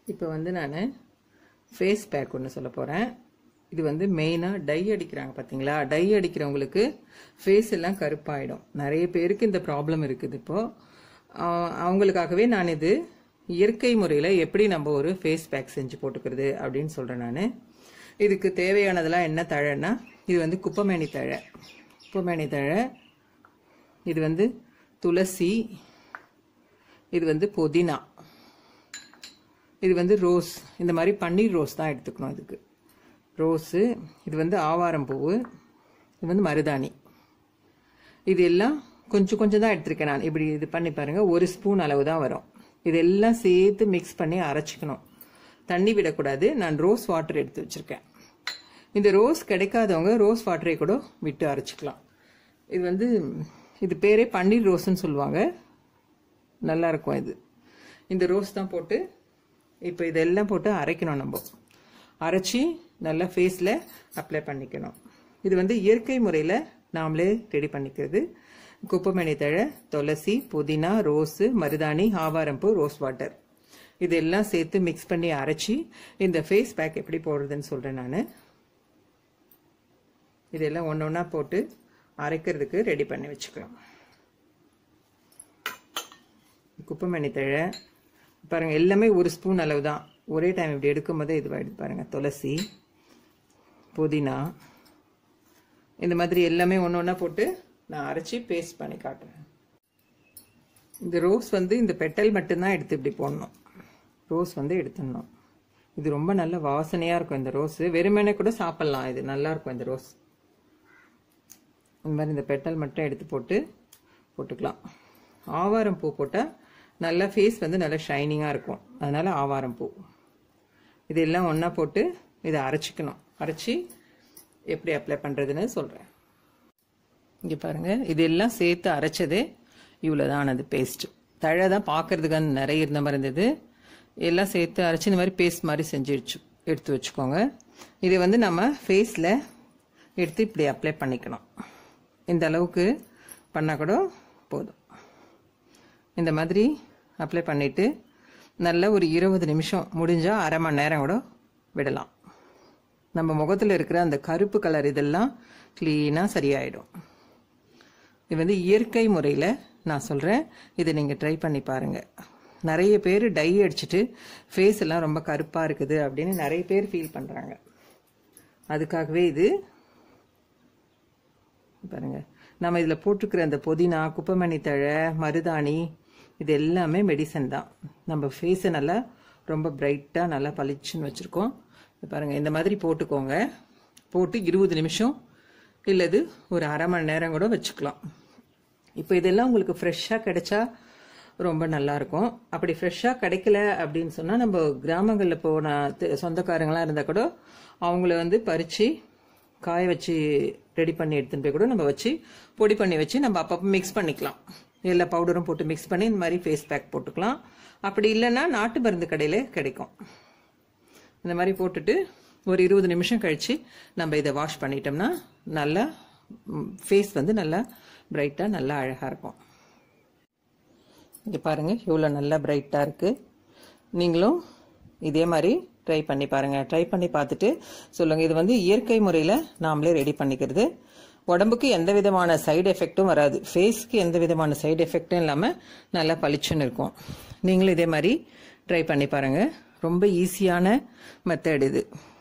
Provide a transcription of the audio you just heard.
இப்போ வந்து நான் ஃபேஸ் பேக் ஒன்று சொல்ல போகிறேன் இது வந்து மெயினாக டை அடிக்கிறாங்க பார்த்தீங்களா டை அடிக்கிறவங்களுக்கு ஃபேஸ் எல்லாம் கருப்பாயிடும் நிறைய பேருக்கு இந்த ப்ராப்ளம் இருக்குது இப்போது அவங்களுக்காகவே நான் இது இயற்கை முறையில் எப்படி நம்ம ஒரு ஃபேஸ் பேக் செஞ்சு போட்டுக்கிறது அப்படின்னு சொல்கிறேன் நான் இதுக்கு தேவையானதெல்லாம் என்ன தழைன்னா இது வந்து குப்பமேனி தழை குப்பமேனி தழை இது வந்து துளசி இது வந்து புதினா இது வந்து ரோஸ் இந்த மாதிரி பன்னீர் ரோஸ் தான் எடுத்துக்கணும் இதுக்கு ரோஸு இது வந்து ஆவாரம் பூவு இது வந்து மருதாணி இது எல்லாம் கொஞ்சம் கொஞ்சம் தான் எடுத்திருக்கேன் நான் இப்படி இது பண்ணி பாருங்கள் ஒரு ஸ்பூன் அளவு தான் வரும் இதெல்லாம் சேர்த்து மிக்ஸ் பண்ணி அரைச்சிக்கணும் தண்ணி விடக்கூடாது நான் ரோஸ் வாட்டர் எடுத்து வச்சுருக்கேன் இந்த ரோஸ் கிடைக்காதவங்க ரோஸ் வாட்டரை கூட விட்டு அரைச்சிக்கலாம் இது வந்து இது பேரே பன்னீர் ரோஸ்ன்னு சொல்லுவாங்க நல்லா இருக்கும் இது இந்த ரோஸ் தான் போட்டு இப்போ இதெல்லாம் போட்டு அரைக்கணும் நம்ம அரைச்சி நல்லா ஃபேஸில் அப்ளை பண்ணிக்கணும் இது வந்து இயற்கை முறையில் நாமளே ரெடி பண்ணிக்கிறது குப்பமணி தழை துளசி புதினா ரோஸு மருதாணி ஆவாரம்பூ ரோஸ் வாட்டர் இதெல்லாம் சேர்த்து மிக்ஸ் பண்ணி அரைச்சி இந்த ஃபேஸ் பேக் எப்படி போடுறதுன்னு சொல்கிறேன் நான் இதெல்லாம் ஒன்று ஒன்றா போட்டு அரைக்கிறதுக்கு ரெடி பண்ணி வச்சுக்கலாம் குப்பமணி தழை பாருங்கள் எல்லாமே ஒரு ஸ்பூன் அளவு தான் ஒரே டைம் இப்படி எடுக்கும்போதே இது எடுத்து பாருங்கள் துளசி புதினா இந்த மாதிரி எல்லாமே ஒன்று ஒன்றா போட்டு நான் அரைச்சி பேஸ்ட் பண்ணி காட்டுறேன் இந்த ரோஸ் வந்து இந்த பெட்டல் மட்டும்தான் எடுத்து இப்படி போடணும் ரோஸ் வந்து எடுத்துடணும் இது ரொம்ப நல்ல வாசனையாக இருக்கும் இந்த ரோஸு வெறுமனே கூட சாப்பிட்லாம் இது நல்லா இருக்கும் இந்த ரோஸ் இந்த மாதிரி இந்த பெட்டல் மட்டும் எடுத்து போட்டு போட்டுக்கலாம் ஆவாரம் பூ போட்டால் நல்லா ஃபேஸ் வந்து நல்லா ஷைனிங்காக இருக்கும் அதனால் ஆவாரம் பூ இதெல்லாம் ஒன்றா போட்டு இதை அரைச்சிக்கணும் அரைச்சி எப்படி அப்ளை பண்ணுறதுன்னு சொல்கிறேன் இங்கே பாருங்கள் இதெல்லாம் சேர்த்து அரைச்சதே இவ்வளோ தான் அது பேஸ்ட்டு தழை தான் பார்க்கறதுக்கு நிறைய இருந்த மாதிரி இருந்தது எல்லாம் சேர்த்து அரைச்சி இந்த மாதிரி பேஸ்ட் மாதிரி செஞ்சு வச்சு எடுத்து வச்சுக்கோங்க இதை வந்து நம்ம ஃபேஸில் எடுத்து இப்படி அப்ளை பண்ணிக்கணும் இந்த அளவுக்கு பண்ணால் கூட போதும் இந்த மாதிரி அப்ளை பண்ணிவிட்டு நல்லா ஒரு இருபது நிமிஷம் முடிஞ்சால் அரை மணி நேரம் கூட விடலாம் நம்ம முகத்தில் இருக்கிற அந்த கருப்பு கலர் இதெல்லாம் க்ளீனாக சரியாயிடும் இது வந்து இயற்கை முறையில் நான் சொல்கிறேன் இதை நீங்கள் ட்ரை பண்ணி பாருங்கள் நிறைய பேர் டை அடிச்சுட்டு ஃபேஸ் எல்லாம் ரொம்ப கருப்பாக இருக்குது அப்படின்னு நிறைய பேர் ஃபீல் பண்ணுறாங்க அதுக்காகவே இது பாருங்க நம்ம இதில் போட்டுக்கிற அந்த புதினா குப்பமணி தழை மருதாணி இது எல்லாமே மெடிசன் தான் நம்ம ஃபேஸை நல்லா ரொம்ப பிரைட்டாக நல்லா பளிச்சுன்னு வச்சுருக்கோம் பாருங்கள் இந்த மாதிரி போட்டுக்கோங்க போட்டு இருபது நிமிஷம் இல்லது ஒரு அரை மணி நேரம் கூட வச்சுக்கலாம் இப்போ இதெல்லாம் உங்களுக்கு ஃப்ரெஷ்ஷாக கிடைச்சா ரொம்ப நல்லாயிருக்கும் அப்படி ஃப்ரெஷ்ஷாக கிடைக்கல அப்படின்னு சொன்னால் நம்ம கிராமங்களில் போன சொந்தக்காரங்களாம் இருந்தால் கூட அவங்கள வந்து பறித்து காய வச்சு ரெடி பண்ணி எடுத்துன்னு போய் கூட நம்ம வச்சு பொடி பண்ணி வச்சு நம்ம அப்பப்போ மிக்ஸ் பண்ணிக்கலாம் எல்லா பவுடரும் போட்டு மிக்ஸ் பண்ணி இந்த மாதிரி ஃபேஸ் பேக் போட்டுக்கலாம் அப்படி இல்லைன்னா நாட்டு மருந்து கடையில் கிடைக்கும் இந்த மாதிரி போட்டுட்டு ஒரு இருபது நிமிஷம் கழித்து நம்ம இதை வாஷ் பண்ணிட்டோம்னா நல்லா ஃபேஸ் வந்து நல்லா பிரைட்டாக நல்லா அழகாக இருக்கும் இங்கே பாருங்கள் இவ்வளோ நல்லா பிரைட்டாக இருக்குது நீங்களும் இதே மாதிரி ட்ரை பண்ணி பாருங்கள் ட்ரை பண்ணி பார்த்துட்டு சொல்லுங்கள் இது வந்து இயற்கை முறையில் நாமளே ரெடி பண்ணிக்கிறது உடம்புக்கு எந்த விதமான சைடு எஃபெக்ட்டும் வராது ஃபேஸ்க்கு எந்த விதமான சைடு எஃபெக்டும் இல்லாமல் நல்லா பளிச்சுன்னு இருக்கும் நீங்களும் இதே மாதிரி ட்ரை பண்ணி பாருங்கள் ரொம்ப ஈஸியான மெத்தட் இது